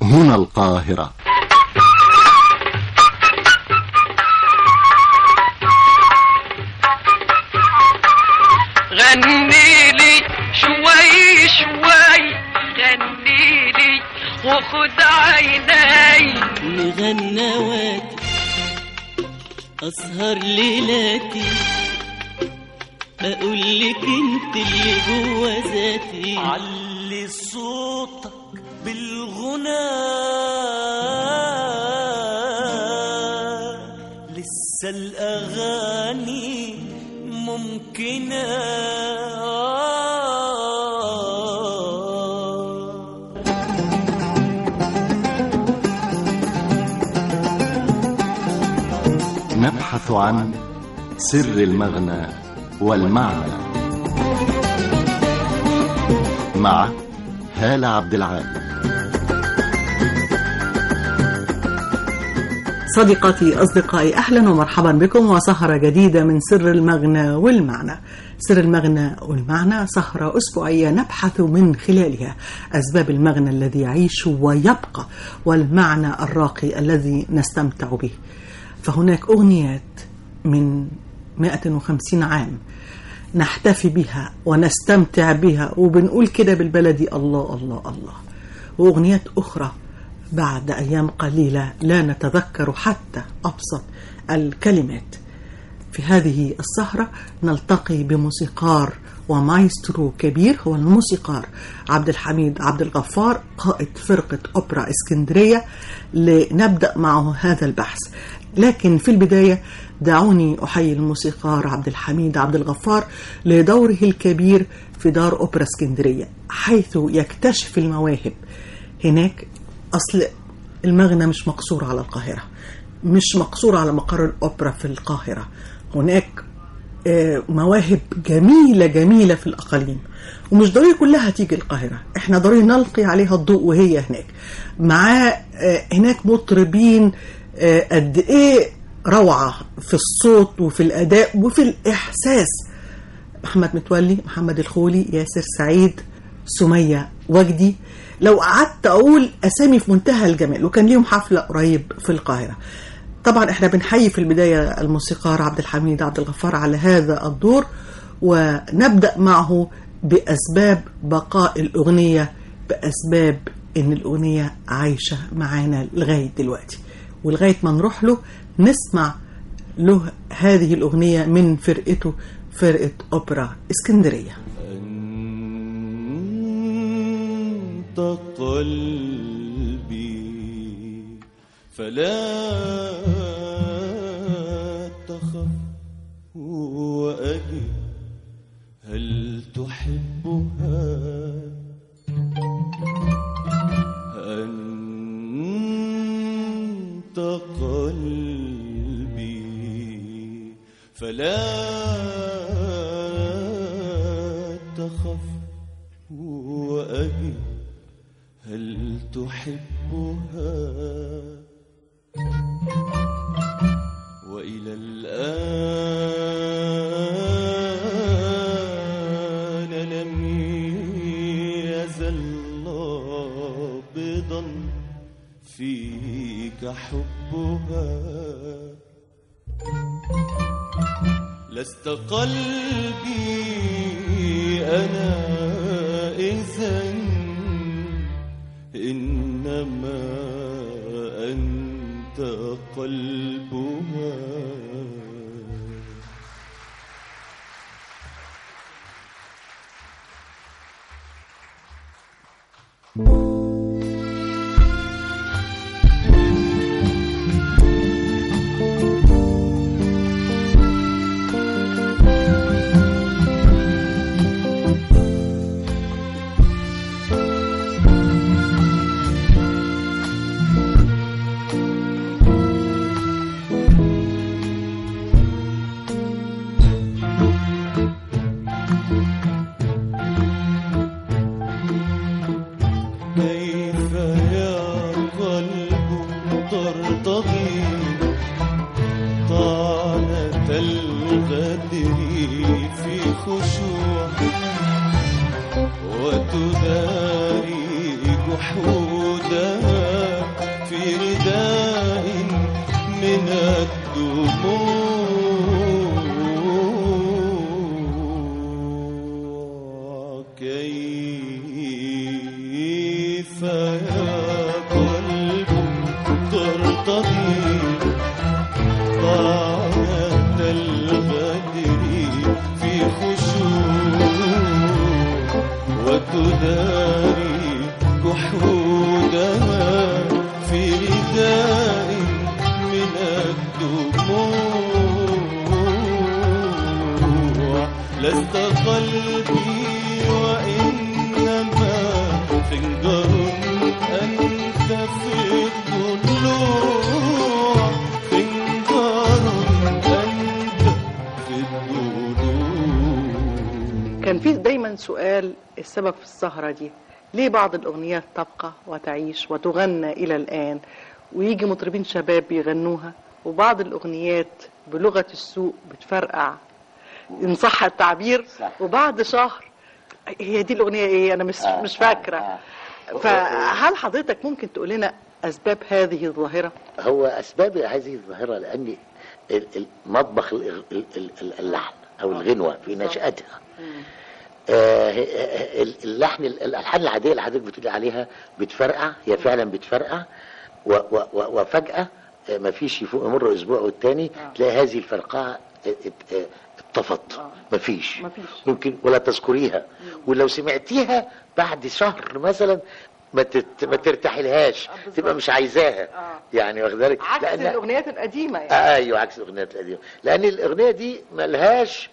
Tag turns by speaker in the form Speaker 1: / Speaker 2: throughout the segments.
Speaker 1: هنا القاهرة
Speaker 2: غني لي شوي شوي غني لي وخد عيني
Speaker 3: مغنواتي أسهر ليلاتي أقول لك أنت اللي جوا ذاتي
Speaker 4: علي صوتك بالغنى لسه الأغاني ممكنة
Speaker 1: نبحث عن سر المغنى والمعنى مع هالة عبد العال
Speaker 5: صديقاتي أصدقائي أهلا ومرحبا بكم وسهرة جديدة من سر المغنى والمعنى سر المغنى والمعنى سهرة أسبوعية نبحث من خلالها أسباب المغنى الذي يعيش ويبقى والمعنى الراقي الذي نستمتع به فهناك أغنيات من 150 عام نحتفي بها ونستمتع بها وبنقول كده بالبلدي الله الله الله وأغنيات أخرى بعد أيام قليلة لا نتذكر حتى أبسط الكلمات في هذه السهرة نلتقي بموسيقار ومايسترو كبير هو الموسيقار عبد الحميد عبد الغفار قائد فرقة أوبرا اسكندرية لنبدأ معه هذا البحث لكن في البداية دعوني أحيي الموسيقار عبد الحميد عبد الغفار لدوره الكبير في دار أوبرا اسكندرية حيث يكتشف المواهب هناك أصل المغنى مش مقصور على القاهرة مش مقصور على مقر الأوبرا في القاهرة هناك آه، مواهب جميلة جميلة في الأقاليم ومش ضروري كلها تيجي القاهرة احنا ضروري نلقي عليها الضوء وهي هناك معاه آه، هناك مطربين آه، قد ايه روعة في الصوت وفي الأداء وفي الإحساس محمد متولي محمد الخولي ياسر سعيد سمية وجدي لو قعدت أقول أسامي في منتهى الجمال وكان ليهم حفلة قريب في القاهرة طبعا احنا بنحيي في البداية الموسيقار عبد الحميد عبد الغفار على هذا الدور ونبدأ معه بأسباب بقاء الأغنية بأسباب إن الأغنية عايشة معانا لغاية دلوقتي ولغاية ما نروح له نسمع له هذه الأغنية من فرقته فرقة أوبرا اسكندرية
Speaker 4: أنت قلبي فلا تخف وأجي هل تحبها أنت قلبي فلا تخف وأجي هل تحبها وإلى الآن لم يزل نابضا فيك حبها لست قلبي أنا إذن إنما أنت قلبها كيف يا قلب ترتضي طعنة الغدر في خشوع وتداري جحودها في رداء من الدموع كيف يا قلب ترتضي طعنة الغدر في خشوع وتداري جحودها في رداء من الدموع لست قلبي وإنما خنجر أنت في الضلوع خنجر أنت في الضلوع
Speaker 5: كان في دايما سؤال السبب في السهرة دي ليه بعض الأغنيات تبقى وتعيش وتغنى إلى الآن ويجي مطربين شباب يغنوها وبعض الأغنيات بلغة السوق بتفرقع إن صح التعبير
Speaker 6: صح.
Speaker 5: وبعد شهر هي دي الأغنية إيه أنا مش
Speaker 6: آه،
Speaker 5: مش
Speaker 6: آه،
Speaker 5: فاكرة
Speaker 6: آه.
Speaker 5: فهل حضرتك ممكن تقول لنا أسباب هذه الظاهرة؟
Speaker 6: هو اسباب هذه الظاهره لان ال- ال- مطبخ ال- ال- ال- اللحن او الغنوه في نشاتها آه، ال- اللحن الالحان العاديه اللي حضرتك بتقولي عليها بتفرقع هي فعلا بتفرقع و- و- و- وفجاه آه، ما فيش يفوق يمر اسبوع والتاني تلاقي هذه الفرقعه ات- ات- اتطفت ما فيش
Speaker 5: مفيش.
Speaker 6: يمكن ولا تذكريها ولو سمعتيها بعد شهر مثلا ما تت... ما ترتاحلهاش تبقى مش عايزاها يعني واخد بالك
Speaker 5: عكس
Speaker 6: لأن-
Speaker 5: الأغنيات القديمة يعني
Speaker 6: آه ايوه عكس الاغنيات القديمه لان الاغنيه دي ملهاش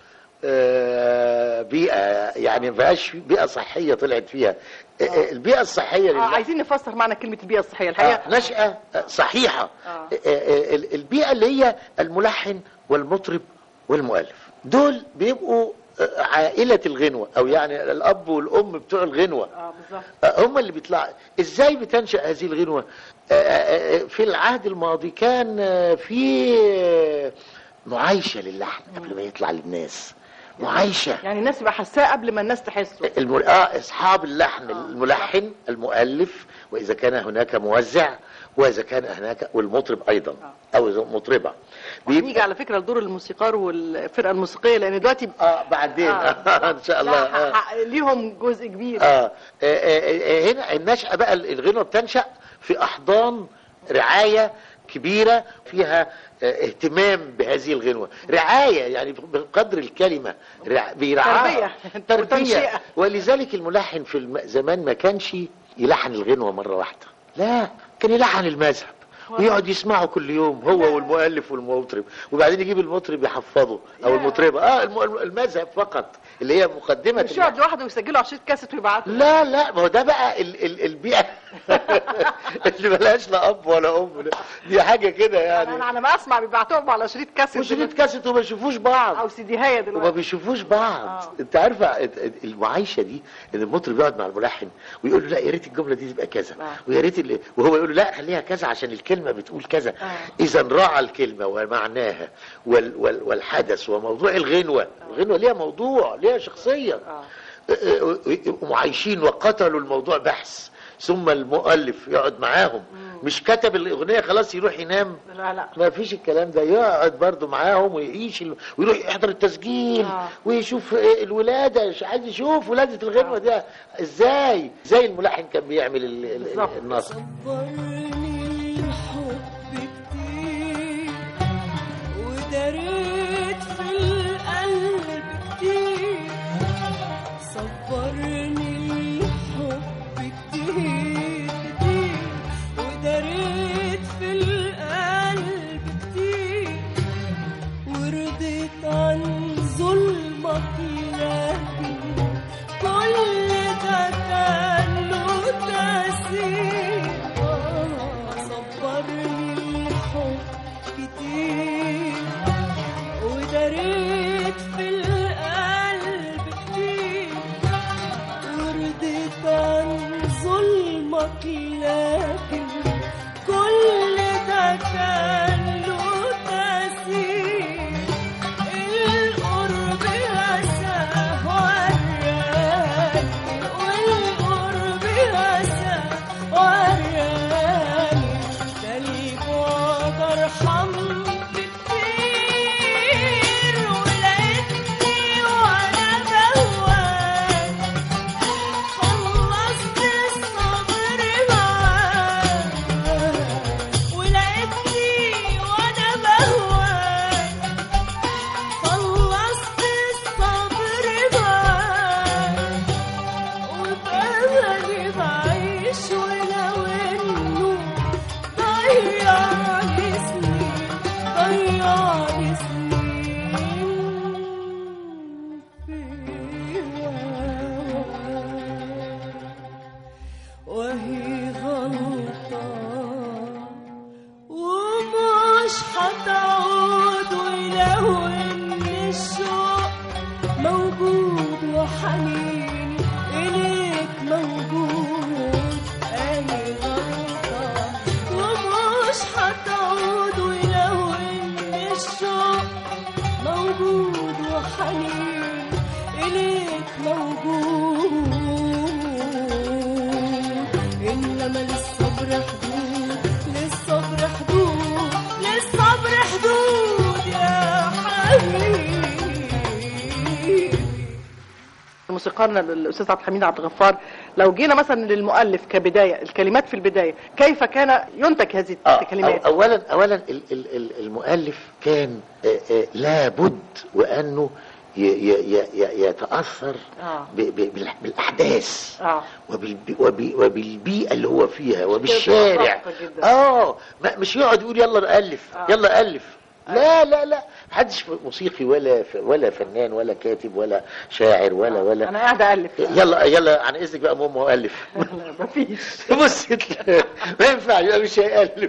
Speaker 6: آه، بيئه يعني ما فيهاش بيئه صحيه طلعت فيها آه، آه، البيئه الصحيه
Speaker 5: آه
Speaker 6: لله
Speaker 5: عايزين نفسر معنى كلمة البيئة الصحية الحقيقة
Speaker 6: آه، نشأة آه، صحيحة
Speaker 5: آه.
Speaker 6: آه، آه، ال- البيئة اللي هي الملحن والمطرب والمؤلف دول بيبقوا آه، عائلة الغنوة أو يعني الأب والأم بتوع الغنوة
Speaker 5: اه بالظبط
Speaker 6: آه، هم اللي بيطلعوا ازاي بتنشأ هذه الغنوة آه، آه، آه، في العهد الماضي كان آه، في آه، معايشة للحن قبل ما يطلع للناس معايشة
Speaker 5: يعني الناس يبقى حساه قبل ما الناس تحسه
Speaker 6: الم... آه اصحاب اللحن الملحن المؤلف واذا كان هناك موزع واذا كان هناك والمطرب ايضا او إذا مطربه
Speaker 5: نيجي على فكرة لدور الموسيقار والفرقة الموسيقية لأن دلوقتي
Speaker 6: اه بعدين
Speaker 5: آه.
Speaker 6: ان شاء الله
Speaker 5: لا،
Speaker 6: آه.
Speaker 5: ح- ح- ليهم جزء كبير
Speaker 6: آه. آه، آه، آه، هنا النشأة بقى الغنوة بتنشأ في أحضان رعاية كبيرة فيها آه، اهتمام بهذه الغنوة رعاية يعني بقدر الكلمة رع... بيرعاها
Speaker 5: تربية. وتنشئة.
Speaker 6: تربية ولذلك الملحن في الم... زمان ما كانش يلحن الغنوة مرة واحدة لا كان يلحن المذهب ويقعد يسمعه كل يوم هو والمؤلف والمطرب وبعدين يجيب المطرب يحفظه او المطربه اه الم- المذهب فقط اللي هي مقدمه
Speaker 5: مش
Speaker 6: اللحن.
Speaker 5: يقعد لوحده ويسجله على شريط كاسيت ويبعته
Speaker 6: لا لا ما هو ده بقى ال ال البيئة اللي ملهاش لا أب ولا أم دي حاجة كده
Speaker 5: يعني
Speaker 6: يعني
Speaker 5: انا على ما اسمع بيبعتوهم على شريط كاسيت
Speaker 6: وشريط كاسيت وما يشوفوش بعض
Speaker 5: او سي دي هايه
Speaker 6: وما
Speaker 5: دلوقتي
Speaker 6: بيشوفوش بعض
Speaker 5: آه.
Speaker 6: انت عارفه المعايشه دي ان المطرب يقعد مع الملحن ويقول له لا يا ريت الجمله دي تبقى كذا
Speaker 5: آه.
Speaker 6: ويا ريت اللي- وهو يقول له لا خليها كذا عشان الكلمه بتقول كذا
Speaker 5: آه.
Speaker 6: اذا راعى الكلمه ومعناها وال وال والحدث وموضوع الغنوه الغنوه ليها موضوع ليها شخصيه
Speaker 5: آه.
Speaker 6: يبقوا عايشين وقتلوا الموضوع بحث ثم المؤلف يقعد معاهم مش كتب الاغنيه خلاص يروح ينام
Speaker 5: لا لا
Speaker 6: ما فيش الكلام ده يقعد برضه معاهم ويعيش ال... ويروح يحضر التسجيل
Speaker 5: آه.
Speaker 6: ويشوف إيه الولاده مش عايز يشوف ولاده الغنوه ده ازاي ازاي الملحن كان بيعمل ال... ال...
Speaker 5: بالظبط.
Speaker 6: النص
Speaker 3: صبرني الحب كتير وداريت في القلب كتير صبرني الحب كتير كتير وداريت في القلب كتير ورضيت عن ظلمك لكن كل ده كان له تأثير آه ضيعني سنين ضيعني سنين في هواك وهي غلطة ومش هتعود ولو ان الشوق موجود وحنيني إليك موجود أي غلطة ومش هتعود ولو إن الشوق موجود وحنين إليك موجود إنما للصبر حدود للصبر حدود للصبر حدود يا حبيبي
Speaker 7: موسيقارنا الاستاذ عبد الحميد عبد الغفار لو جينا مثلا للمؤلف كبدايه الكلمات في البدايه كيف كان ينتج هذه
Speaker 6: آه،
Speaker 7: الكلمات
Speaker 6: أو- اولا اولا ال- ال- ال- المؤلف كان آه، آه، لابد وانه ي- ي- ي- ي- يتاثر
Speaker 7: آه.
Speaker 6: ب- ب- بالأح- بالاحداث
Speaker 7: اه
Speaker 6: وبالبي وبي وبالبيئه اللي هو فيها وبالشارع
Speaker 7: دقيقة جدا.
Speaker 6: اه ما- مش يقعد يقول يلا الف
Speaker 7: آه.
Speaker 6: يلا الف لا لا لا محدش موسيقي ولا ف- ولا فنان ولا كاتب ولا شاعر ولا ولا
Speaker 7: انا قاعده الف
Speaker 6: يلا يلا عن اذنك بقى ماما مؤلف
Speaker 7: مفيش
Speaker 6: بص ما ينفع يبقى مش هيألف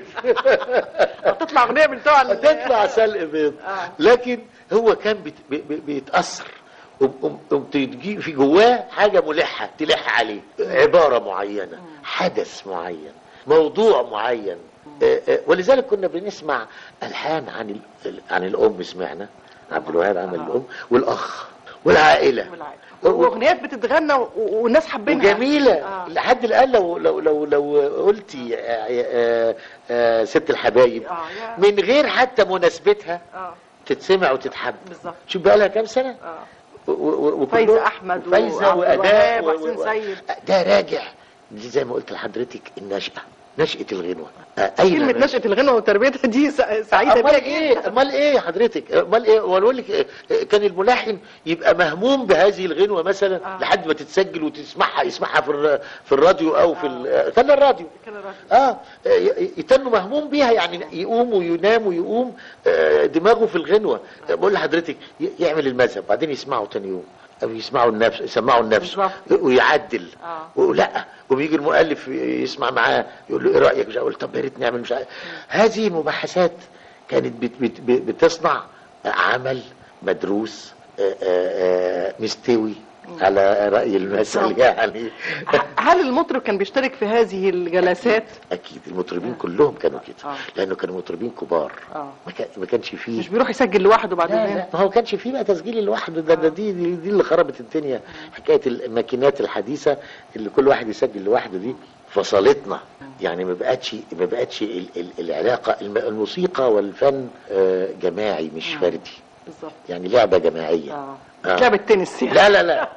Speaker 7: تطلع اغنيه من بتوع ال-
Speaker 6: تطلع سلق بيض
Speaker 7: آه.
Speaker 6: لكن هو كان بيت بي- بي- بيتأثر قم- قم تجي في جواه حاجة ملحة تلح عليه عبارة معينة حدث معين موضوع معين آه، آه، ولذلك كنا بنسمع ألحان عن ال- ال- عن الأم سمعنا عبد الوهاب عمل الأم والأخ والعائلة
Speaker 7: والعائلة. واغنيات بتتغنى و- والناس حابينها
Speaker 6: وجميلة
Speaker 7: آه.
Speaker 6: لحد الآن لو لو لو لو قلتي آه، آه، آه، ست الحبايب
Speaker 7: آه، يا.
Speaker 6: من غير حتى مناسبتها
Speaker 7: اه
Speaker 6: تتسمع وتتحب
Speaker 7: بالظبط
Speaker 6: شوف بقى لها كام سنة
Speaker 7: اه
Speaker 6: و- و- وكلهم-
Speaker 7: فايزة أحمد
Speaker 6: فايزة
Speaker 7: وعبد
Speaker 6: وأداء
Speaker 7: الوهاب
Speaker 6: و-
Speaker 7: وحسين
Speaker 6: و-
Speaker 7: سيد.
Speaker 6: ده راجع دي زي ما قلت لحضرتك النشأة نشأة الغنوة آه، أين
Speaker 7: كلمة
Speaker 6: نشأة؟
Speaker 7: نشأة الغنى وتربيتها دي سع- سعيدة
Speaker 6: امال
Speaker 7: بيها
Speaker 6: ايه
Speaker 7: جدا
Speaker 6: امال ايه يا حضرتك امال ايه وانا بقول لك إيه، كان الملحن يبقى مهموم بهذه الغنوه مثلا
Speaker 7: آه.
Speaker 6: لحد ما تتسجل وتسمعها يسمعها في الر- في الراديو او في ال- خلي الراديو
Speaker 7: كان الراجل.
Speaker 6: اه ي- يتنوا مهموم بيها يعني يقوم وينام ويقوم آه، دماغه في الغنوه آه، بقول لحضرتك ي- يعمل المذهب بعدين يسمعه تاني يوم او يسمعوا النفس يسمعوا النفس
Speaker 7: بالظبط.
Speaker 6: ويعدل
Speaker 7: آه.
Speaker 6: ولا وبيجي المؤلف يسمع معاه يقول له ايه رايك مش اقول طب يا ريت نعمل مش عارف هذه المباحثات كانت بت بت بت بتصنع عمل مدروس آه، آه، آه، مستوي على راي المثل يعني
Speaker 7: هل المطرب كان بيشترك في هذه الجلسات؟
Speaker 6: اكيد المطربين كلهم كانوا كده
Speaker 7: آه.
Speaker 6: لانه كانوا مطربين كبار
Speaker 7: آه.
Speaker 6: ما كان- ما كانش فيه
Speaker 7: مش بيروح يسجل لوحده بعد
Speaker 6: لا لا
Speaker 7: الغنى
Speaker 6: ما هو كانش فيه بقى تسجيل لوحده ده, ده دي, دي دي اللي خربت الدنيا حكايه الماكينات الحديثه اللي كل واحد يسجل لوحده دي فصلتنا يعني ما بقتش ما بقتش ال ال العلاقه الم- الموسيقى والفن آه، جماعي مش فردي
Speaker 7: بالظبط
Speaker 6: يعني لعبه جماعيه
Speaker 7: اه
Speaker 6: آه.
Speaker 7: لعبة تنس يعني
Speaker 6: لا لا لا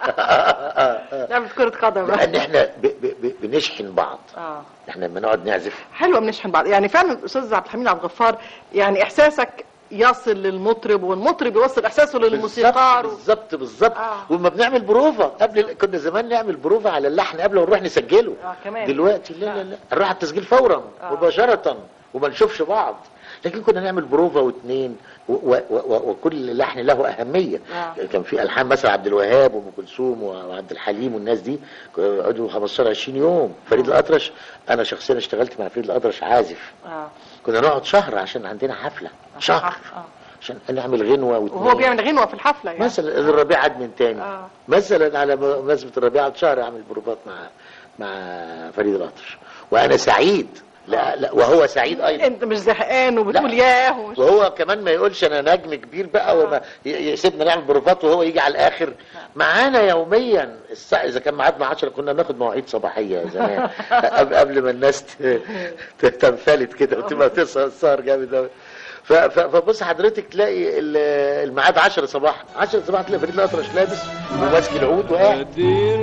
Speaker 6: لا
Speaker 7: لعبة كرة قدم
Speaker 6: لان احنا ب ب ب بنشحن بعض
Speaker 7: اه
Speaker 6: احنا لما نقعد نعزف
Speaker 7: حلوة بنشحن بعض يعني فعلا الاستاذ عبد الحميد عبد الغفار يعني احساسك يصل للمطرب والمطرب يوصل احساسه للموسيقار و...
Speaker 6: بالظبط بالظبط
Speaker 7: آه.
Speaker 6: وما بنعمل بروفا قبل كنا زمان نعمل بروفا على اللحن قبل ما نروح نسجله
Speaker 7: آه، كمان.
Speaker 6: دلوقتي لا لا لا نروح على التسجيل فورا
Speaker 7: آه.
Speaker 6: مباشره وما نشوفش بعض لكن كنا نعمل بروفا واثنين و- و- و- وكل لحن له اهميه
Speaker 7: آه.
Speaker 6: كان في الحان مثلا عبد الوهاب وام كلثوم وعبد الحليم والناس دي كانوا يقعدوا 15 20 يوم فريد الاطرش انا شخصيا اشتغلت مع فريد الاطرش عازف
Speaker 7: اه
Speaker 6: كنا نقعد شهر عشان عندنا حفله شهر
Speaker 7: آه.
Speaker 6: عشان نعمل غنوه واثنين
Speaker 7: وهو بيعمل غنوة في الحفلة يعني
Speaker 6: مثلا الربيع عاد من تاني
Speaker 7: آه.
Speaker 6: مثلا على مناسبة الربيع عاد شهر اعمل بروفات مع مع فريد الأطرش وانا سعيد لا لا وهو سعيد ايضا
Speaker 7: انت مش زهقان وبتقول
Speaker 6: لا.
Speaker 7: ياه ومش...
Speaker 6: وهو كمان ما يقولش انا نجم كبير بقى وما ي- يسيبنا نعمل بروفات وهو يجي على الاخر معانا يوميا الساعة اذا كان ميعادنا 10 كنا ناخد مواعيد صباحيه زمان قبل قبل ما الناس ت- ت- تنفلت كده وتبقى تسهر سهر جامد قوي ف- ف- فبص حضرتك تلاقي ال- الميعاد 10 صباح 10 صباح تلاقي فريد الأطرش لابس وماسك العود وقاعد
Speaker 4: ادي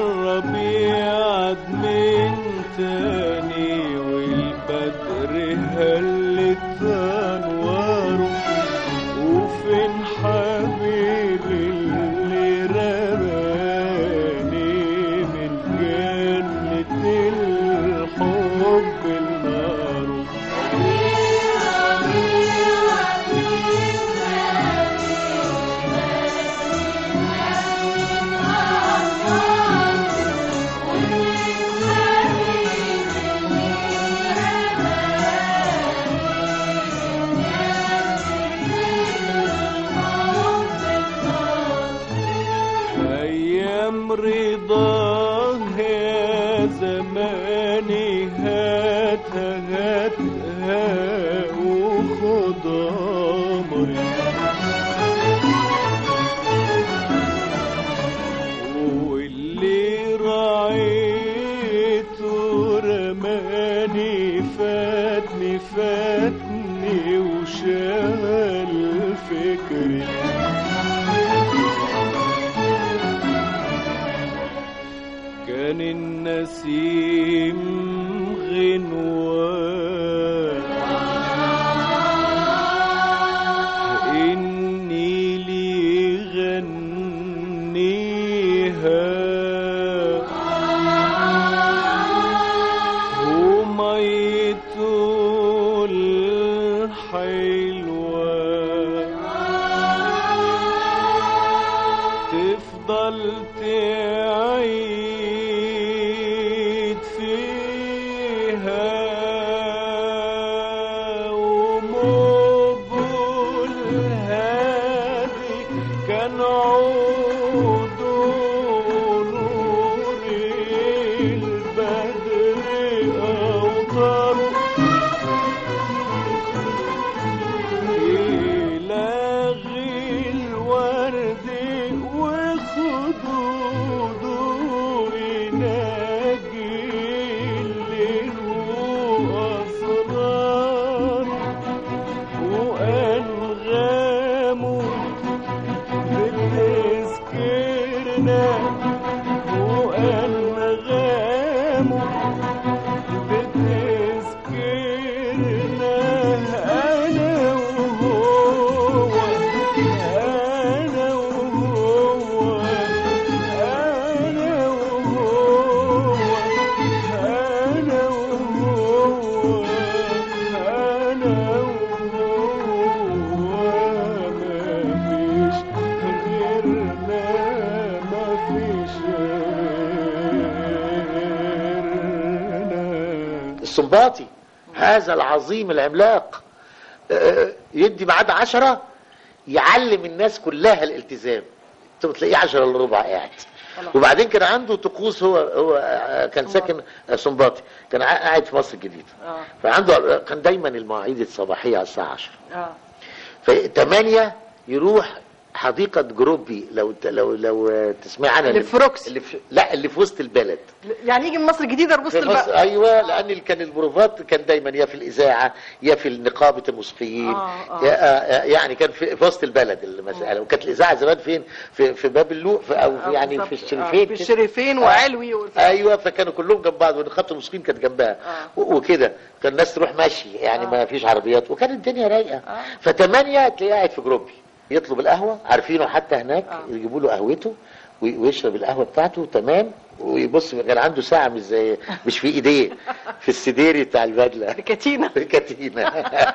Speaker 4: الربيع من تاني والبدر هلت انواره وفين حبيبي اللي رماني من جنة الحب النار هاتها وخد أمري واللي راعيته رماني فاتني فاتني وشغل فكري كان النسيم غنوة إني لي غنيها وميته الحلوة تفضل تعيد فيها وموجه الهادي كان عود نور البدر أوطاره إلغي الورد وخدوده يناجي الليل وأسرار وأنغامه بتذكرنا وأنغامه بتذكرنا أنا وهو أنا وهو أنا وهو أنا وهو أنا وهو مفيش غيرنا مفيش غيرنا
Speaker 6: السنباطي هذا العظيم العملاق آه، يدي ميعاد عشرة يعلم الناس كلها الالتزام انت بتلاقيه عشرة الا ربع قاعد وبعدين كان عنده طقوس هو هو آه، كان ساكن آه، سنباطي كان قاعد- قاعد في مصر الجديدة
Speaker 7: اه
Speaker 6: فعنده كان دايما المواعيد الصباحية على الساعة 10
Speaker 7: اه
Speaker 6: فتمانية يروح حديقة جروبي لو لو لو تسمع عنها
Speaker 7: اللي في روكس.
Speaker 6: اللي في لا اللي في وسط البلد
Speaker 7: يعني يجي من مصر الجديده لوسط
Speaker 6: في مصر
Speaker 7: البلد
Speaker 6: ايوه لان ال- كان البروفات كان دايما يا في الاذاعه يا في نقابه الموسيقيين
Speaker 7: آه، آه.
Speaker 6: يا آه، يعني كان في, في وسط البلد المساله وكانت الاذاعه زمان فين في, في باب اللوق في او في
Speaker 7: آه،
Speaker 6: يعني
Speaker 7: بالظبط.
Speaker 6: في الشريفين
Speaker 7: آه، في
Speaker 6: كده.
Speaker 7: الشريفين
Speaker 6: آه.
Speaker 7: وعلوي والف-
Speaker 6: ايوه فكانوا كلهم جنب بعض ونقابه الموسيقيين كانت جنبها
Speaker 7: آه.
Speaker 6: و- وكده كان الناس تروح ماشي يعني
Speaker 7: آه.
Speaker 6: ما فيش عربيات وكانت الدنيا رايقه
Speaker 7: آه.
Speaker 6: فتمانية تلاقيه قاعد في جروبي يطلب القهوه عارفينه حتى هناك
Speaker 7: آه.
Speaker 6: يجيبوا له قهوته وي- ويشرب القهوه بتاعته تمام ويبص كان عنده ساعه مش زي مش في ايديه في السديري بتاع البدله
Speaker 7: بكتينه
Speaker 6: في الكتينه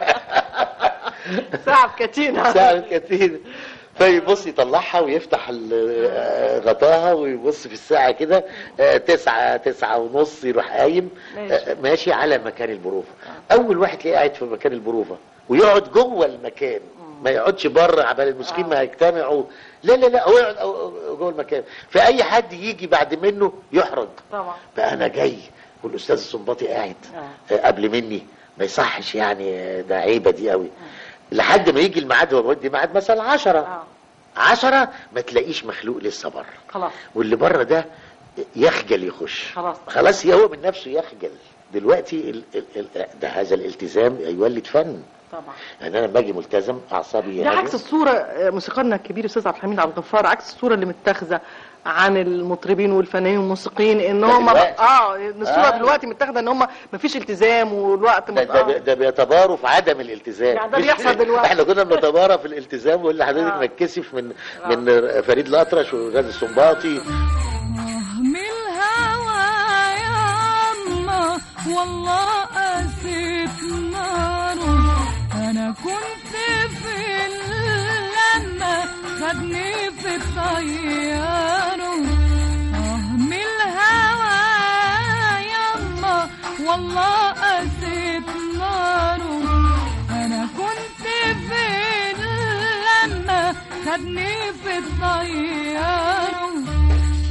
Speaker 7: ساعه بكتينه
Speaker 6: ساعه الكتينه فيبص يطلعها ويفتح ال- آه، غطاها ويبص في الساعة كده آه، تسعة تسعة ونص يروح قايم
Speaker 7: ماشي.
Speaker 6: آه، ماشي على مكان البروفة أول واحد تلاقيه قاعد في مكان البروفة ويقعد جوه المكان ما يقعدش بره عبال المسكين ما يجتمعوا لا لا لا هو يقعد أو- أو- جوه المكان فأي حد يجي بعد منه يحرج
Speaker 7: طبعا
Speaker 6: بقى أنا جاي والأستاذ السنباطي قاعد
Speaker 7: آه.
Speaker 6: آه، قبل مني ما يصحش يعني آه، ده عيبة دي قوي لحد ما يجي الميعاد هو بيودي ميعاد مثلا عشرة
Speaker 7: اه
Speaker 6: عشرة ما تلاقيش مخلوق لسه بره
Speaker 7: خلاص
Speaker 6: واللي بره ده يخجل يخش
Speaker 7: خلاص.
Speaker 6: خلاص هو من نفسه يخجل دلوقتي ال ال ال ده هذا الالتزام يولد فن
Speaker 7: طبعا
Speaker 6: يعني انا لما باجي ملتزم اعصابي
Speaker 7: ده
Speaker 6: هادية.
Speaker 7: عكس الصورة آه، موسيقارنا الكبير أستاذ عبد الحميد عبد الغفار عكس الصورة اللي متاخذة عن المطربين والفنانين والموسيقيين ان
Speaker 6: ده
Speaker 7: هم
Speaker 6: دلوقتي.
Speaker 7: اه إن الصورة
Speaker 6: آه.
Speaker 7: دلوقتي متاخذة ان هم مفيش التزام والوقت
Speaker 6: ده,
Speaker 7: مت...
Speaker 6: ده,
Speaker 7: آه.
Speaker 6: ده بيتباروا في عدم الالتزام
Speaker 7: يعني ده
Speaker 6: مش-
Speaker 7: بيحصل دلوقتي.
Speaker 6: احنا كنا بنتبارى في الالتزام ويقول لحضرتك
Speaker 7: آه.
Speaker 6: نتكسف من من فريد الاطرش وغاز السنباطي
Speaker 3: من الهوى ياما والله قاسيت ناره انا كنت في لما خدني في الطياره آه من الهوى ياما والله قاسيت ناره انا كنت في لما خدني في الطياره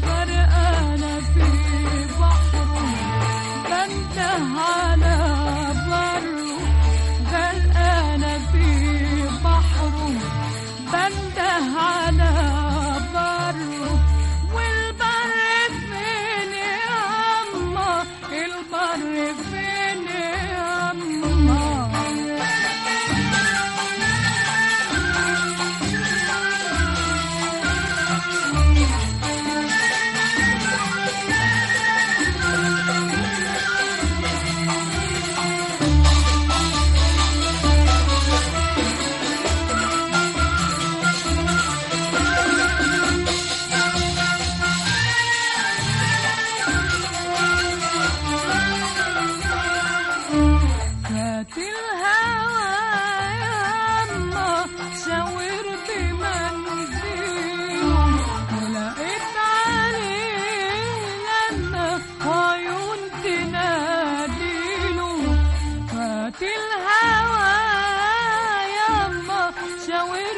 Speaker 3: غرقانة في بحره بنده على فات الهوى يما شاور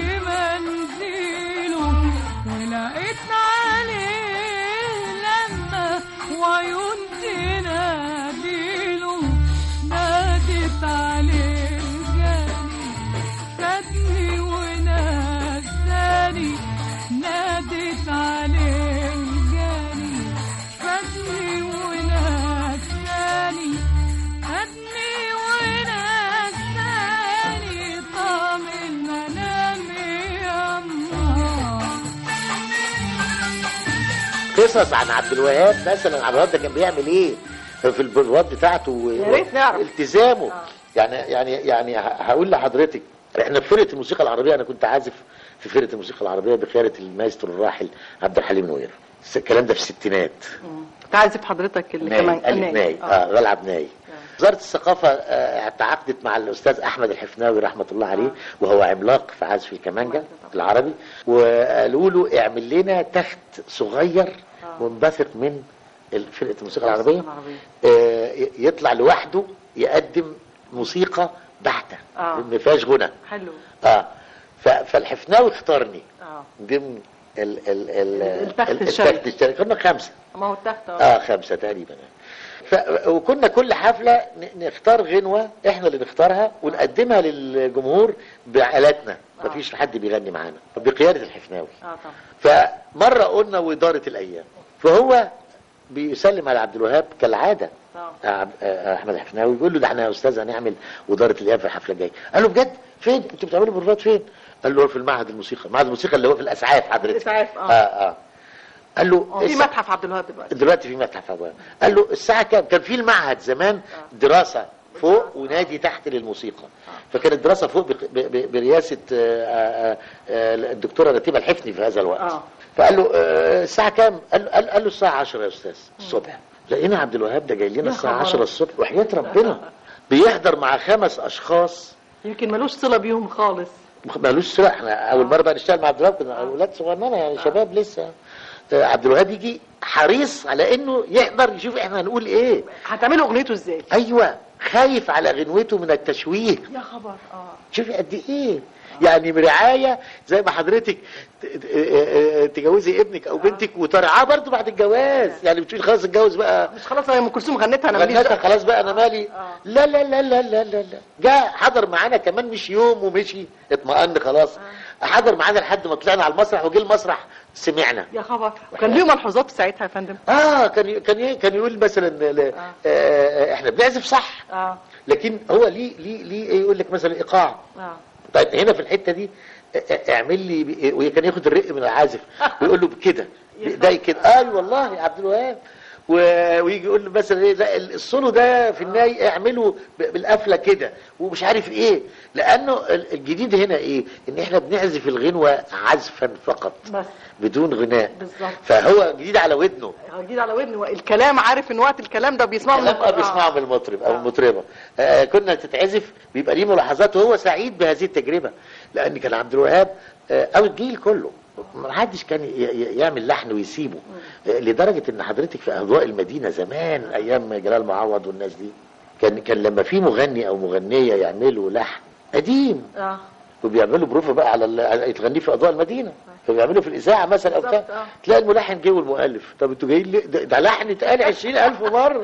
Speaker 3: بمنزله ولقيت عليه لما وعيون تناديله نادت عليه جاني خدني ونساني نادت عليه جاني خدني ونساني خدني ونساني طعم المنام يما
Speaker 6: قصص عن عبد الوهاب مثلا عبد الوهاب ده كان بيعمل ايه في البروات بتاعته و-
Speaker 7: يا ريت نعرف.
Speaker 6: التزامه يعني يعني يعني ه- هقول لحضرتك احنا في فرقه الموسيقى العربيه انا كنت عازف في فرقه الموسيقى العربيه بقياده المايسترو الراحل عبد الحليم نوير الس- الكلام ده في الستينات
Speaker 7: تعزف حضرتك اللي
Speaker 6: ناي
Speaker 7: كمان
Speaker 6: ألف ناي اه بلعب ناي وزارة الثقافة آه، تعاقدت مع الأستاذ أحمد الحفناوي رحمة الله عليه وهو عملاق في عزف الكمانجا العربي وقالوا له اعمل لنا تخت صغير منبثق من فرقة الموسيقى العربية آه، ي- يطلع لوحده يقدم موسيقى بحتة
Speaker 7: آه.
Speaker 6: ما فيهاش غنى
Speaker 7: حلو
Speaker 6: اه ف- فالحفناوي اختارني
Speaker 7: اه
Speaker 6: ضمن ال ال ال
Speaker 7: التخت
Speaker 6: ال-
Speaker 7: الشرقي.
Speaker 6: التخت الشرقي كنا خمسة
Speaker 7: ما هو التخت اه
Speaker 6: اه خمسة تقريبا ف... وكنا كل حفلة ن- نختار غنوة احنا اللي نختارها ونقدمها للجمهور بآلاتنا مفيش حد بيغني معانا بقيادة الحفناوي
Speaker 7: اه طبعا
Speaker 6: فمرة قلنا وإدارة الأيام فهو بيسلم على عبد الوهاب كالعادة
Speaker 7: اه
Speaker 6: عب- آه، احمد الحفناوي بيقول له ده احنا يا استاذ هنعمل واداره الايام في الحفله الجايه قال له بجد فين انتوا بتعملوا بروفات فين قال له في المعهد الموسيقى معهد الموسيقى اللي هو في الاسعاف حضرتك
Speaker 7: الإسعاف، آه.
Speaker 6: اه اه قال له
Speaker 7: هو في
Speaker 6: الس-
Speaker 7: متحف عبد الوهاب دلوقتي
Speaker 6: دلوقتي في متحف أبواب قال له الساعة كام كان في المعهد زمان دراسة فوق ونادي تحت للموسيقى فكانت دراسة فوق بق- ب- ب- برئاسة آه، آه، آه، الدكتورة رتيبة الحفني في هذا الوقت
Speaker 7: آه.
Speaker 6: فقال له آه، الساعة كام قال له, قال قال له الساعة 10 يا أستاذ الصبح لقينا عبد الوهاب ده جاي لنا الساعة
Speaker 7: خبر
Speaker 6: 10 الصبح وحياة ربنا بيحضر مع خمس أشخاص
Speaker 7: يمكن ملوش صلة بيهم خالص
Speaker 6: مالوش سلاح احنا اول مره بقى نشتغل مع عبد الوهاب كنا اولاد صغننه يعني شباب لسه آه، عبد الوهاب يجي حريص على انه يحضر يشوف احنا هنقول ايه
Speaker 7: هتعملوا اغنيته ازاي
Speaker 6: ايوه خايف على غنوته من التشويه
Speaker 7: يا خبر اه
Speaker 6: شوفي قد ايه يعني برعايه زي ما حضرتك ت- ت- آه، آه، تجوزي ابنك او بنتك وترعاه برضه بعد الجواز يعني بتقولي خلاص اتجوز بقى
Speaker 7: مش خلاص يا ام كلثوم غنتها انا ماليش
Speaker 6: غنتها
Speaker 7: دعوة.
Speaker 6: خلاص بقى انا مالي
Speaker 7: آه.
Speaker 6: لا لا لا لا لا لا لا جاء حضر معانا كمان مش يوم ومشي اطمأن خلاص حضر معانا لحد ما طلعنا على المسرح وجه المسرح سمعنا
Speaker 7: يا خبر وكان ليه ملحوظات ساعتها يا فندم
Speaker 6: اه كان ي- كان ي- كان يقول مثلا ل- آه. آه احنا بنعزف صح
Speaker 7: اه
Speaker 6: لكن هو ليه ليه ليه إيه يقول لك مثلا ايقاع
Speaker 7: اه
Speaker 6: طيب هنا في الحته دي آه، آه، اعمل لي ب- وكان ياخد الرق من العازف ويقول له كده بايدي كده اي والله يا عبد الوهاب و- ويجي يقول له مثلا ايه لا ال- السولو ده في النهايه اعمله ب- بالقفله كده ومش عارف ايه لانه ال- الجديد هنا ايه ان احنا بنعزف الغنوه عزفا فقط
Speaker 7: بس
Speaker 6: بدون غناء
Speaker 7: بالظبط.
Speaker 6: فهو جديد على ودنه
Speaker 7: هو جديد على ودنه الكلام عارف ان وقت الكلام ده بيسمعه
Speaker 6: كلام اه بيسمعه من المطرب او المطربه آه كنا تتعزف بيبقى ليه ملاحظات وهو سعيد بهذه التجربه لان كان عبد الوهاب آه او الجيل كله ما حدش كان ي- ي- يعمل لحن ويسيبه آه لدرجه ان حضرتك في اضواء المدينه زمان ايام جلال معوض والناس دي كان كان لما في مغني او مغنيه يعملوا لحن قديم
Speaker 7: اه
Speaker 6: وبيعملوا بروفه بقى على ال- على- يتغنيه في اضواء المدينه فبيعملوا في الاذاعه مثلا او
Speaker 7: بالظبط،
Speaker 6: بتاع
Speaker 7: آه.
Speaker 6: تلاقي الملحن جه والمؤلف طب انتوا جايين ليه ده, ده لحن اتقال 20000 مره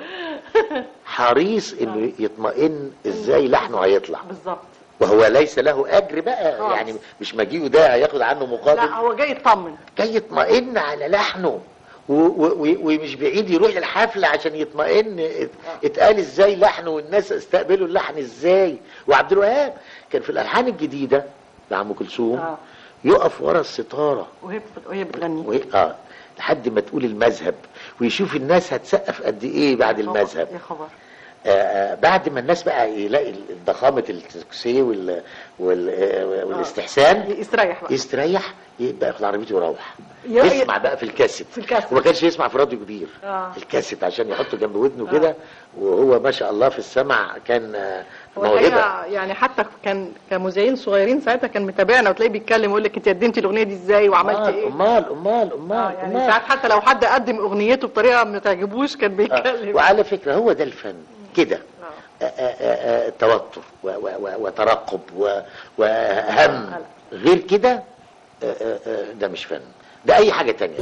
Speaker 6: حريص انه يطمئن ازاي لحنه هيطلع
Speaker 7: بالظبط
Speaker 6: وهو ليس له اجر بقى
Speaker 7: خالص.
Speaker 6: يعني مش مجيئه ده هياخد عنه
Speaker 7: لا
Speaker 6: مقابل
Speaker 7: هو جاي يطمن
Speaker 6: كي يطمئن على لحنه و- و- و- ومش بعيد يروح للحفلة عشان يطمئن ات- اتقال ازاي لحنه والناس استقبلوا اللحن ازاي وعبد الوهاب كان في الالحان الجديدة لعم كلثوم
Speaker 7: آه.
Speaker 6: يقف ورا الستارة
Speaker 7: وهي بت- وهي بتغني
Speaker 6: وهي اه لحد ما تقول المذهب ويشوف الناس هتسقف قد ايه بعد المذهب
Speaker 7: يا خبر
Speaker 6: آه، آه، بعد ما الناس بقى يلاقي ضخامة التكسيه وال... وال... آه، والاستحسان
Speaker 7: يستريح بقى
Speaker 6: يستريح يبقى ياخد عربيته ويروح
Speaker 7: يا-
Speaker 6: يسمع بقى في الكاسيت
Speaker 7: في الكاسيت.
Speaker 6: وما كانش يسمع في راديو كبير
Speaker 7: آه.
Speaker 6: الكاسيت عشان يحطه جنب ودنه كده وهو ما شاء الله في السمع كان آه،
Speaker 7: هو
Speaker 6: موهبه
Speaker 7: الحقيقة يعني حتى كان كمذيعين صغيرين ساعتها كان متابعنا وتلاقيه بيتكلم يقول لك انت قدمتي الاغنيه دي ازاي وعملت
Speaker 6: امال
Speaker 7: ايه
Speaker 6: امال امال امال,
Speaker 7: اه يعني
Speaker 6: أمال.
Speaker 7: ساعات حتى لو حد قدم اغنيته بطريقه ما تعجبوش كان
Speaker 6: آه.
Speaker 7: بيتكلم
Speaker 6: وعلى فكره هو ده الفن كده آه، آه، آه، توتر و- و- و- وترقب و- وهم غير كده آه، آه، آه، ده مش فن ده اي حاجه تانية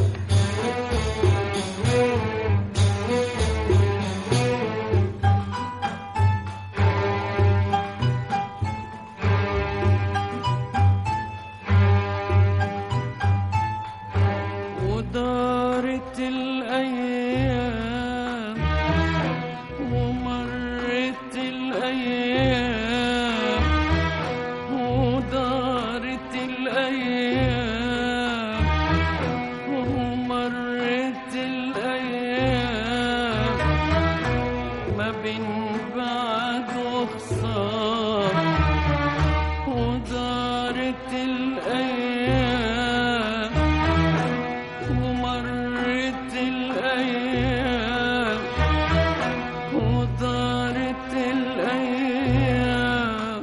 Speaker 3: ودارت الأيام ومرت الأيام ودارت الأيام ومرت الأيام ما بين بعد وخسار ودارت الأيام ومرت الأيام ودارت الأيام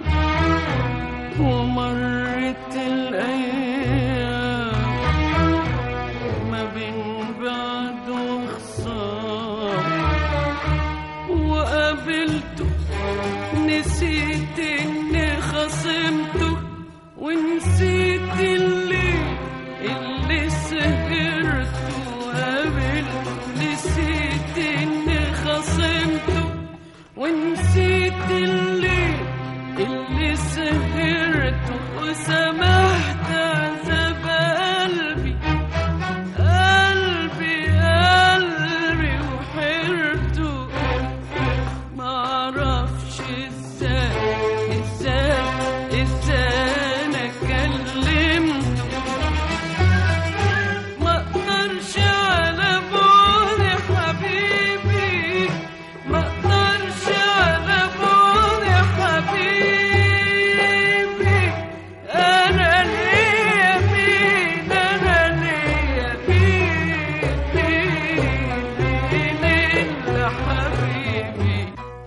Speaker 3: ومرت الأيام ما بين بعد وخسار وقابلته نسيت اني خصمته ونسيت اللي اللي سهرته وقابلته نسيت اني خصمته ونسيت اللي اللي سهرته وسمحت عذاب قلبي قلبي قلبي وحيرته معرفش ازاي ازاي ازاي انا كلمته ما اقدرش على بعد حبيبي ما اقدرش على بعد حبيبي انا ليا مين انا ليا مين مين الا حبيبي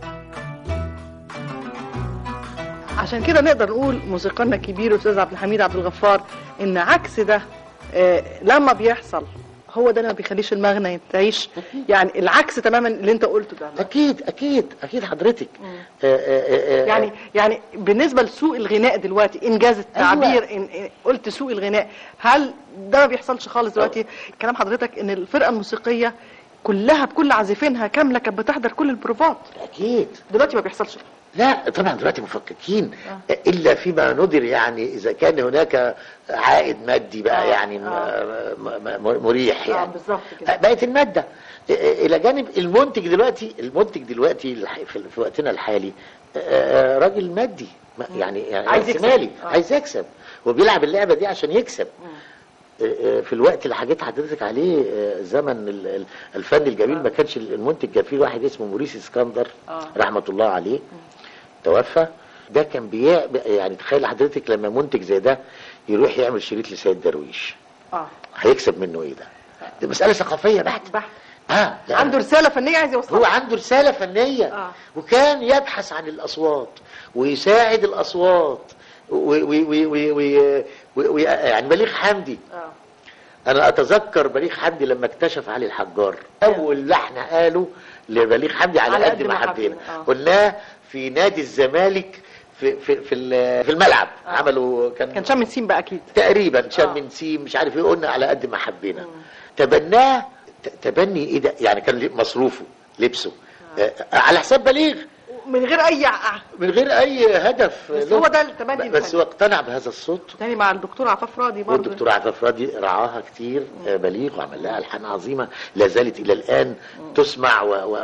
Speaker 7: عشان كده نقدر نقول موسيقارنا الكبير الاستاذ عبد الحميد عبد الغفار ان عكس ده آه، لما بيحصل هو ده اللي ما بيخليش المغنى تعيش يعني العكس تماما اللي انت قلته ده
Speaker 6: اكيد اكيد اكيد حضرتك آه، آه، آه، آه،
Speaker 7: يعني يعني بالنسبه لسوق الغناء دلوقتي انجاز التعبير إن إن قلت سوق الغناء هل ده ما بيحصلش خالص دلوقتي كلام حضرتك ان الفرقه الموسيقيه كلها بكل عازفينها كامله كانت بتحضر كل البروفات
Speaker 6: اكيد
Speaker 7: دلوقتي ما بيحصلش
Speaker 6: لا طبعا دلوقتي مفككين الا فيما ندر يعني اذا كان هناك عائد مادي بقى
Speaker 7: آه،
Speaker 6: يعني م- م- م- مريح
Speaker 7: اه
Speaker 6: يعني
Speaker 7: بالظبط كده
Speaker 6: بقت الماده الى جانب المنتج دلوقتي المنتج دلوقتي الح- في في وقتنا الحالي آه، راجل مادي ما- يعني يعني
Speaker 7: عايز يكسب.
Speaker 6: مالي
Speaker 7: آه.
Speaker 6: عايز يكسب وبيلعب اللعبه دي عشان يكسب آه، آه، في الوقت اللي حكيت حضرتك عليه آه، زمن ال- ال- الفن الجميل ما كانش المنتج كان في واحد اسمه موريس اسكندر
Speaker 7: آه.
Speaker 6: رحمه الله عليه توفى ده كان بيع يعني تخيل حضرتك لما منتج زي ده يروح يعمل شريط لسيد درويش
Speaker 7: اه
Speaker 6: هيكسب منه ايه ده؟ دي مسألة ثقافية بحتة
Speaker 7: بحت.
Speaker 6: اه لا.
Speaker 7: عنده رساله فنيه عايز
Speaker 6: هو
Speaker 7: يوصلها
Speaker 6: عنده رسالة فنية
Speaker 7: آه.
Speaker 6: وكان يبحث عن الأصوات ويساعد الأصوات و و و و و و و يعني بليغ حمدي
Speaker 7: اه
Speaker 6: أنا أتذكر بليغ حمدي لما اكتشف علي الحجار أول لحن قاله لبليغ حمدي على, قد ما حبينا
Speaker 7: آه.
Speaker 6: قلناه في نادي الزمالك في في في, ال- في الملعب
Speaker 7: آه.
Speaker 6: عملوا
Speaker 7: كان شم السين بقى اكيد
Speaker 6: تقريبا شام
Speaker 7: آه.
Speaker 6: من سيم مش عارف ايه قلنا على قد ما حبينا تبناه ت- تبني ايه ده يعني كان ليه مصروفه لبسه آه. على حساب بليغ
Speaker 7: من غير اي ع-
Speaker 6: من غير اي هدف
Speaker 7: بس
Speaker 6: له.
Speaker 7: هو ده التبني
Speaker 6: بس
Speaker 7: الفني.
Speaker 6: هو اقتنع بهذا الصوت
Speaker 7: تاني مع الدكتور عفاف راضي برضه
Speaker 6: والدكتور عفاف راضي رعاها كتير آه، بليغ وعمل لها الحان عظيمه لا زالت الى الان تسمع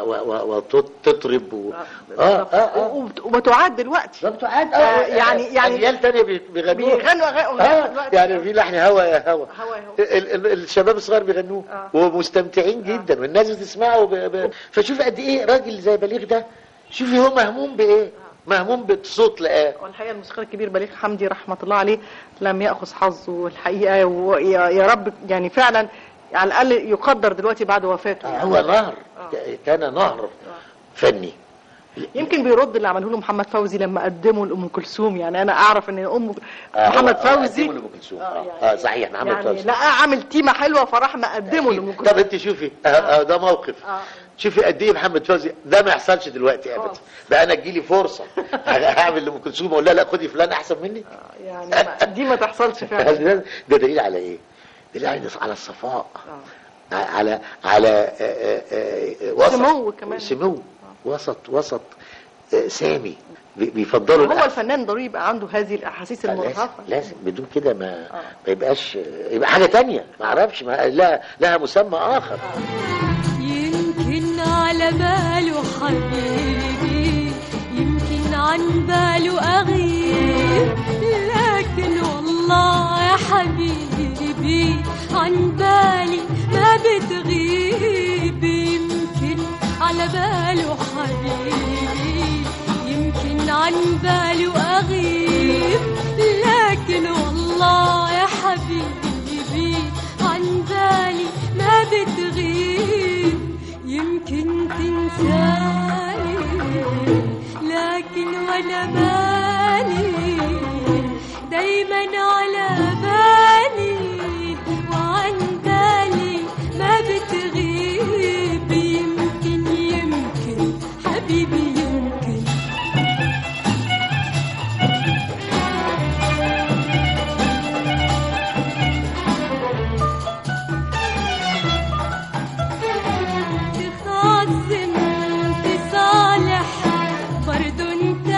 Speaker 6: وتطرب و... اه اه اه
Speaker 7: وبت- وبتعاد دلوقتي
Speaker 6: بالظبط عاد
Speaker 7: آه، يعني- يعني-
Speaker 6: اجيال تانية بي- بيغنوها
Speaker 7: بيغنوا أغاني- أغنية
Speaker 6: اه
Speaker 7: دلوقتي.
Speaker 6: يعني في لحن هوا يا هوا
Speaker 7: هوا يا هوا.
Speaker 6: ال- ال- الشباب الصغار بيغنوه
Speaker 7: آه.
Speaker 6: ومستمتعين جدا والناس بتسمعه ب... ب... فشوف قد ايه راجل زي بليغ ده شوفي هو مهموم بايه مهموم بصوت لقاه
Speaker 7: والحقيقه الموسيقار الكبير بليغ حمدي رحمه الله عليه لم ياخذ حظه الحقيقه ويا يا رب يعني فعلا على الاقل يقدر دلوقتي بعد وفاته
Speaker 6: آه،
Speaker 7: يعني.
Speaker 6: هو نهر ك- كان نهر فني
Speaker 7: يمكن بيرد اللي عمله له محمد فوزي لما قدمه لام كلثوم يعني انا اعرف ان ام
Speaker 6: آه،
Speaker 7: محمد
Speaker 6: هو- آه،
Speaker 7: فوزي
Speaker 6: قدمه لأم كلثوم.
Speaker 7: آه،
Speaker 6: آه،
Speaker 7: يعني-
Speaker 6: آه، صحيح، محمد
Speaker 7: يعني
Speaker 6: فوزي.
Speaker 7: لا عامل تيمه حلوه فراح مقدمه لام
Speaker 6: طب
Speaker 7: كلثوم
Speaker 6: انت شوفي آه، آه، ده موقف
Speaker 7: آه.
Speaker 6: شوفي قد ايه محمد فوزي ده ما يحصلش دلوقتي ابدا بقى انا تجيلي فرصه هعمل لام كلثوم اقول لها لا خدي فلان احسن مني
Speaker 7: يعني ما- دي ما تحصلش فعلا
Speaker 6: ده ده دليل على ايه؟ دليل على على الصفاء على على آه، آه، آه، وسط
Speaker 7: سمو كمان.
Speaker 6: سمو وسط وسط آه، سامي بي- بيفضلوا
Speaker 7: هو
Speaker 6: الأح-
Speaker 7: الفنان ضروري يبقى عنده هذه الاحاسيس
Speaker 6: لازم
Speaker 7: المرهفه
Speaker 6: لازم بدون كده ما ما يبقاش يبقى حاجه تانية ما اعرفش ما لا لها مسمى اخر
Speaker 8: يمكن على باله حبيبي يمكن عن باله أغيب لكن والله يا حبيبي عن بالي ما بتغيب يمكن على باله حبيبي يمكن عن باله أغيب لكن والله يا حبيبي عن بالي ما بتغيب يمكن تنساني لكن وانا بالي دايما على بالي وعن بالي ما بتغيب يمكن يمكن حبيبي يمكن تخاصم تصالح برضو انت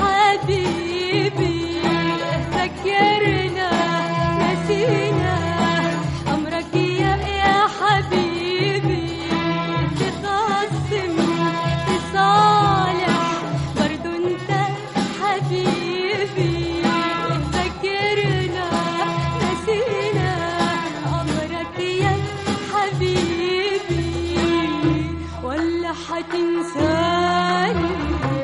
Speaker 8: حبيبي فكرنا نسينا امرك يا يا حبيبي تخاصم تصالح برضو انت حبيبي فكرنا نسينا امرك يا حبيبي ولا حتنساني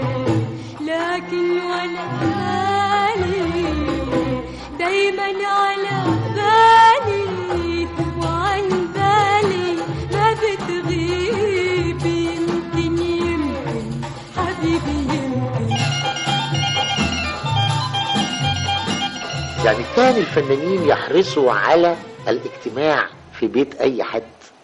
Speaker 8: لكن وانا بالي دايما على بالي وعن بالي ما بتغيب يمكن يمكن حبيبي يمكن
Speaker 6: يعني كان الفنانين يحرصوا على الاجتماع في بيت اي حد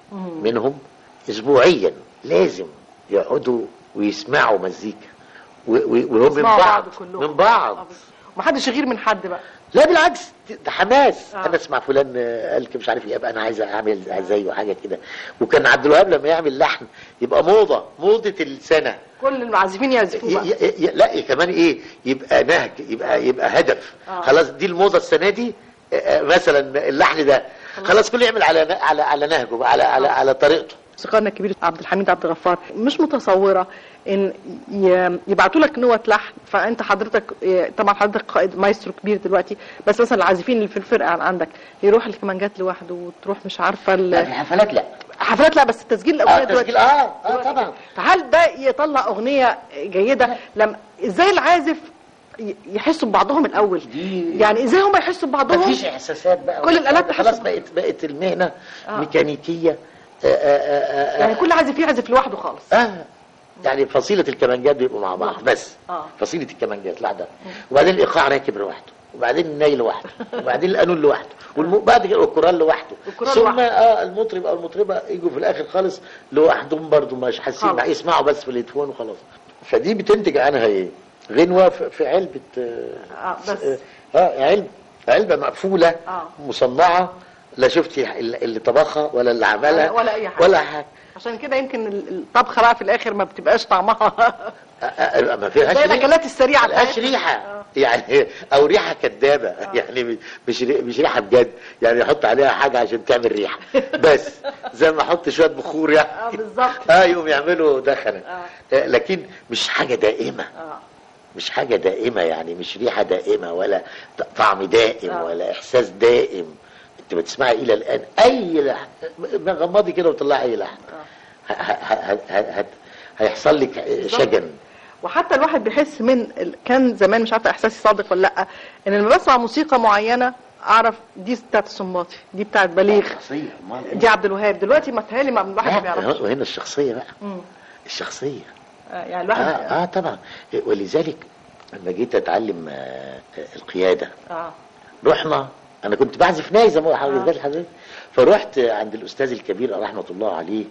Speaker 6: منهم اسبوعيا لازم يقعدوا ويسمعوا مزيكا و- و- وهم من
Speaker 7: يسمعوا
Speaker 6: بعض
Speaker 7: بعض كلهم.
Speaker 6: من بعض
Speaker 7: محدش يغير من حد بقى
Speaker 6: لا بالعكس ده حماس
Speaker 7: آه.
Speaker 6: انا اسمع فلان آه، قال كده مش عارف ايه ابقى انا عايز اعمل زيه حاجه كده وكان عبد الوهاب لما يعمل لحن يبقى موضه موضه السنه
Speaker 7: كل المعازفين يعزفوا
Speaker 6: ي-
Speaker 7: بقى
Speaker 6: ي- ي- لا كمان ايه يبقى نهج يبقى يبقى هدف
Speaker 7: آه.
Speaker 6: خلاص دي الموضه السنه دي آه، آه، مثلا اللحن ده خلاص كله يعمل على ن- على على نهجه بقى، على على على طريقته
Speaker 7: موسيقارنا الكبير عبد الحميد عبد الغفار مش متصوره ان ي- يبعتوا لك نوت لحن فانت حضرتك ي- طبعا حضرتك قائد مايسترو كبير دلوقتي بس مثلا العازفين اللي في الفرقه عندك يروح الكمانجات لوحده وتروح مش عارفه
Speaker 6: لا،
Speaker 7: ال-
Speaker 6: في الحفلات لا
Speaker 7: حفلات لا بس التسجيل
Speaker 6: اه
Speaker 7: الاغنيه
Speaker 6: تسجيل اه اه طبعا
Speaker 7: فهل ده يطلع اغنيه جيده لما ازاي العازف ي- يحسوا ببعضهم الاول
Speaker 6: دي-
Speaker 7: يعني ازاي هم يحسوا ببعضهم
Speaker 6: مفيش احساسات بقى
Speaker 7: كل الآلات
Speaker 6: خلاص
Speaker 7: تحس-
Speaker 6: بقت بقت المهنه
Speaker 7: آه.
Speaker 6: ميكانيكيه آه آه آه آه
Speaker 7: يعني كل عازف يعزف لوحده خالص
Speaker 6: اه يعني فصيلة الكمانجات بيبقوا مع بعض بس
Speaker 7: آه.
Speaker 6: فصيلة الكمانجات لوحدها وبعدين الإيقاع راكب لوحده وبعدين الناي لوحده وبعدين القانون لوحده والم... بعد كده الكورال لوحده
Speaker 7: الكورال
Speaker 6: ثم
Speaker 7: لوحده.
Speaker 6: اه المطرب او المطربه يجوا في الاخر خالص لوحدهم برضو مش حاسين
Speaker 7: خالص.
Speaker 6: مع يسمعوا بس في الهيدفون وخلاص فدي بتنتج عنها ايه؟ غنوه في في علبه اه
Speaker 7: آه، بس.
Speaker 6: اه آه، علبه علبه مقفوله
Speaker 7: آه.
Speaker 6: مصنعه لا شفتي اللي اللي طبخها ولا اللي عملها
Speaker 7: ولا- ولا أي حاجة.
Speaker 6: ولا حاجه
Speaker 7: عشان كده يمكن ال- الطبخه بقى في الاخر ما بتبقاش طعمها
Speaker 6: آه، آه، ما فيهاش
Speaker 7: زي
Speaker 6: ريحة.
Speaker 7: الاكلات السريعه
Speaker 6: ملهاش
Speaker 7: بتاعتنا.
Speaker 6: ريحه يعني او ريحه كدابه يعني مش ري- مش ريحه بجد يعني يحط عليها حاجه عشان تعمل ريحه بس زي ما احط شويه بخور
Speaker 7: اه
Speaker 6: يعني
Speaker 7: بالظبط
Speaker 6: اه يقوم يعملوا دخنه
Speaker 7: آه.
Speaker 6: آه، لكن مش حاجه دائمه
Speaker 7: اه
Speaker 6: مش حاجه دائمه يعني مش ريحه دائمه ولا ط- طعم دائم
Speaker 7: آه.
Speaker 6: ولا احساس دائم انت بتسمعي الى الان اي لحن ما غمضي كده وطلعي اي لحن ه- ه- ه- ه- ه- هيحصل لك شجن
Speaker 7: وحتى الواحد بيحس من ال- كان زمان مش عارفه احساسي صادق ولا لا ان لما بسمع موسيقى معينه اعرف دي بتاعت السنباطي دي بتاعت بليغ
Speaker 6: شخصيه أمال.
Speaker 7: دي عبد الوهاب دلوقتي ما تهيألي ما الواحد ما
Speaker 6: لا
Speaker 7: بيعرفش
Speaker 6: وهنا الشخصيه بقى
Speaker 7: مم.
Speaker 6: الشخصيه
Speaker 7: آه، يعني
Speaker 6: اه,
Speaker 7: الواحد
Speaker 6: آه طبعا ولذلك لما جيت اتعلم آه آه، القياده
Speaker 7: اه
Speaker 6: رحنا انا كنت بعزف ناي زي ما حضرتك حضرتك فرحت عند الاستاذ الكبير رحمه الله عليه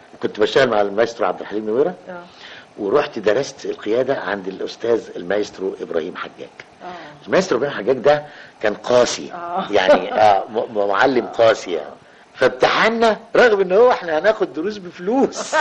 Speaker 6: كنت بشتغل مع المايسترو عبد الحليم نويره
Speaker 7: آه.
Speaker 6: ورحت درست القياده عند الاستاذ المايسترو ابراهيم حجاج
Speaker 7: آه.
Speaker 6: المايسترو ابراهيم حجاج ده كان قاسي
Speaker 7: آه.
Speaker 6: يعني آه م- م- معلم قاسي يعني فامتحنا رغم ان هو احنا هناخد دروس بفلوس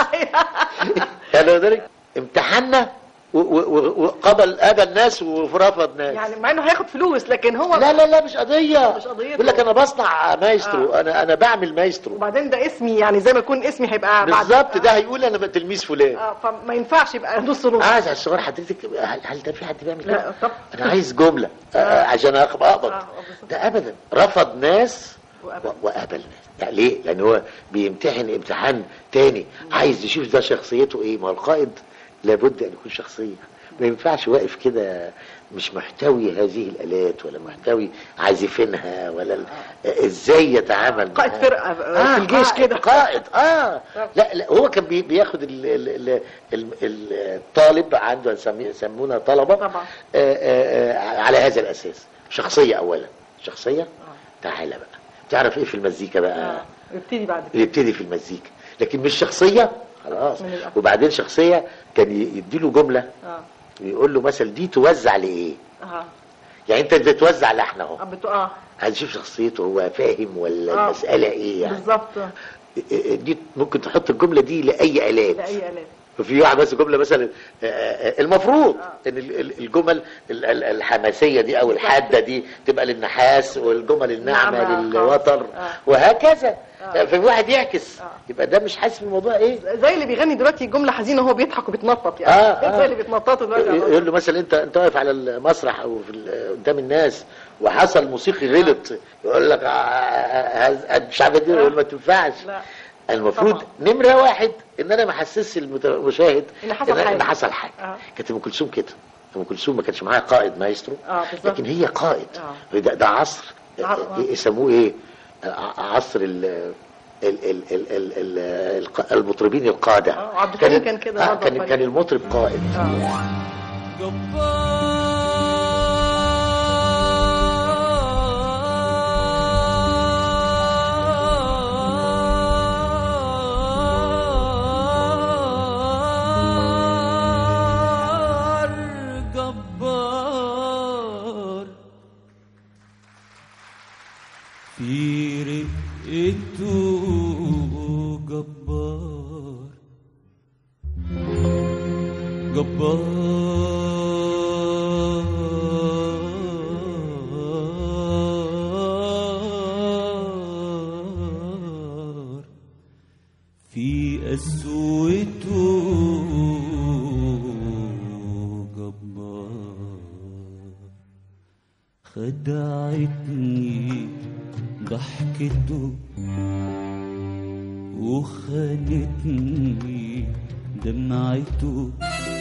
Speaker 6: يعني ذلك امتحنا و- و- و- وقبل قبل ناس ورفض ناس
Speaker 7: يعني مع انه هياخد فلوس لكن هو
Speaker 6: لا لا لا مش قضيه
Speaker 7: مش قضيته.
Speaker 6: يقول لك انا بصنع مايسترو
Speaker 7: آه.
Speaker 6: انا انا بعمل مايسترو
Speaker 7: وبعدين ده اسمي يعني زي ما يكون اسمي هيبقى بعد
Speaker 6: بالظبط ده هيقول انا تلميذ فلان
Speaker 7: اه فما ينفعش يبقى نص نص
Speaker 6: عايز على الصغار حضرتك هل, هل ده في حد بيعمل
Speaker 7: لا
Speaker 6: كده؟
Speaker 7: طب
Speaker 6: انا عايز جمله آه. عشان أخ- اقبض
Speaker 7: آه، بالظبط.
Speaker 6: ده ابدا رفض ناس
Speaker 7: وقبل.
Speaker 6: و- وقبل ناس يعني ليه؟ لان هو بيمتحن امتحان تاني عايز يشوف ده شخصيته ايه ما هو القائد لابد ان يكون شخصيه ما ينفعش واقف كده مش محتوي هذه الالات ولا محتوي عازفينها ولا ال- آه، ازاي يتعامل
Speaker 7: قائد
Speaker 6: معاها.
Speaker 7: فرقة آه، في الجيش
Speaker 6: قائد-
Speaker 7: كده.
Speaker 6: قائد اه لا لا هو كان بي- بياخد ال ال ال ال ال الطالب عنده نسميه- يسمونا طلبه
Speaker 7: طبعا.
Speaker 6: آه آه آه على هذا الاساس شخصيه اولا شخصيه تعالى بقى تعرف ايه في المزيكا بقى
Speaker 7: اه يبتدي بعد كده
Speaker 6: يبتدي في المزيكا لكن مش شخصيه خلاص
Speaker 7: من الأول.
Speaker 6: وبعدين شخصيه كان ي- يديله جمله
Speaker 7: اه
Speaker 6: ويقول له مثلا دي توزع لايه
Speaker 7: اه
Speaker 6: يعني انت بتوزع لحن اهو
Speaker 7: آه، بت- اه
Speaker 6: عايز تشوف شخصيته هو فاهم ولا
Speaker 7: آه.
Speaker 6: المساله ايه يعني
Speaker 7: بالظبط
Speaker 6: دي ممكن تحط الجمله دي لاي الات
Speaker 7: لاي الاف
Speaker 6: وفي واحد بس جمله مثلا آه، آه، المفروض ان ال- ال- الجمل ال- ال- الحماسيه دي او الحاده دي تبقى للنحاس والجمل الناعمه
Speaker 7: نعمة،
Speaker 6: للوتر
Speaker 7: آه.
Speaker 6: وهكذا
Speaker 7: آه.
Speaker 6: ففي واحد يعكس
Speaker 7: آه.
Speaker 6: يبقى ده مش حاسس بالموضوع ايه
Speaker 7: زي اللي بيغني دلوقتي جمله حزينه وهو بيضحك وبيتنطط يعني
Speaker 6: آه، آه.
Speaker 7: زي اللي بيتنططوا دلوقتي على
Speaker 6: يقول له مثلا انت انت واقف على المسرح او في ال- قدام الناس وحصل موسيقي غلط يقول لك آه، آه، آه، مش عارف ايه يقول ما تنفعش
Speaker 7: لا
Speaker 6: المفروض
Speaker 7: طبعا.
Speaker 6: نمره واحد ان انا ما احسسش المت- المشاهد
Speaker 7: إن حصل
Speaker 6: ان,
Speaker 7: حاجة.
Speaker 6: إن حصل حاجه
Speaker 7: آه.
Speaker 6: كانت ام كلثوم كده ام كلثوم ما كانش معاها قائد مايسترو
Speaker 7: اه بالظبط
Speaker 6: لكن هي قائد
Speaker 7: آه.
Speaker 6: ده, ده عصر
Speaker 7: ع-
Speaker 6: آه، يسموه ايه ع- عصر ال ال ال ال ال ال الق- المطربين القاده
Speaker 7: آه، عبد الحليم كان كده
Speaker 6: آه
Speaker 7: برضه
Speaker 6: كان
Speaker 7: فريق.
Speaker 6: كان المطرب قائد
Speaker 3: جبار جبار في رقته جبار جبار في قسوته جبار خدعتني ضحكته وخانتني دمعته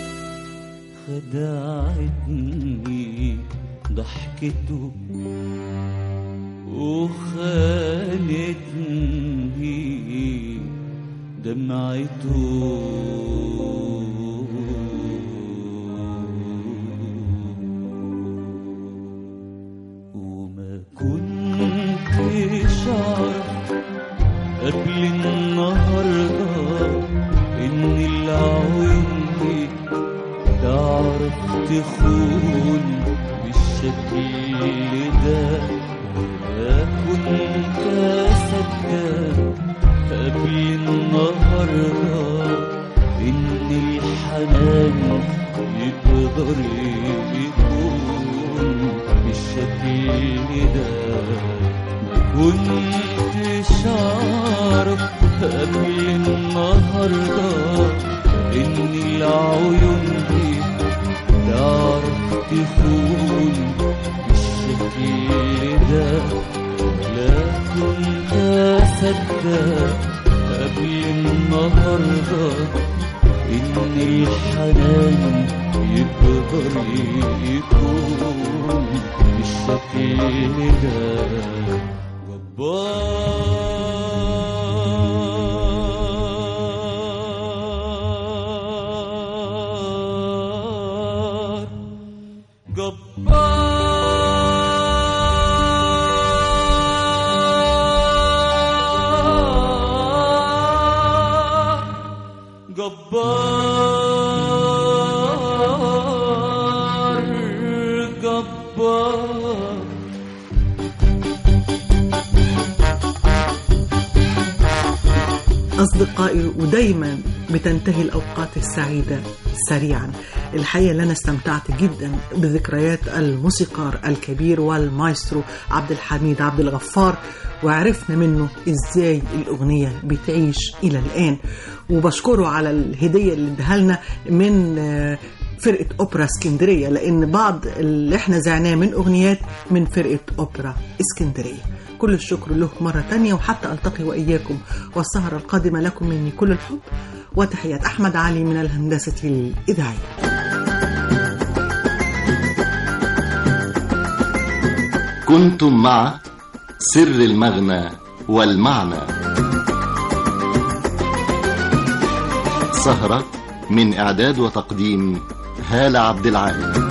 Speaker 3: خدعتني ضحكته وخانتني دمعته وما كنتش أعرف قبل النهاردة إن العيون دي تعرف تخون بالشكل ده ولا كنت أصدق قبل النهاردة إن الحنان يقدر يكون بالشكل ده ما كنتش أعرف قبل النهاردة إن العيون دي تعرف تخون بالشكل ده لا كنت أصدق قبل النهاردة إن الحنان يقدر يكون بالشكل ده جبار جبار جبار جبار
Speaker 5: أصدقائي ودايما بتنتهي الأوقات السعيدة سريعا الحقيقة اللي أنا استمتعت جدا بذكريات الموسيقار الكبير والمايسترو عبد الحميد عبد الغفار وعرفنا منه إزاي الأغنية بتعيش إلى الآن وبشكره على الهدية اللي اداها لنا من آه، فرقة أوبرا اسكندرية لأن بعض اللي احنا زعناه من أغنيات من فرقة أوبرا اسكندرية كل الشكر له مرة تانية وحتى ألتقي وإياكم والسهرة القادمة لكم مني كل الحب وتحيات أحمد علي من الهندسة الإذاعية
Speaker 1: كنتم مع سر المغنى والمعنى سهرة من إعداد وتقديم هالة عبد العال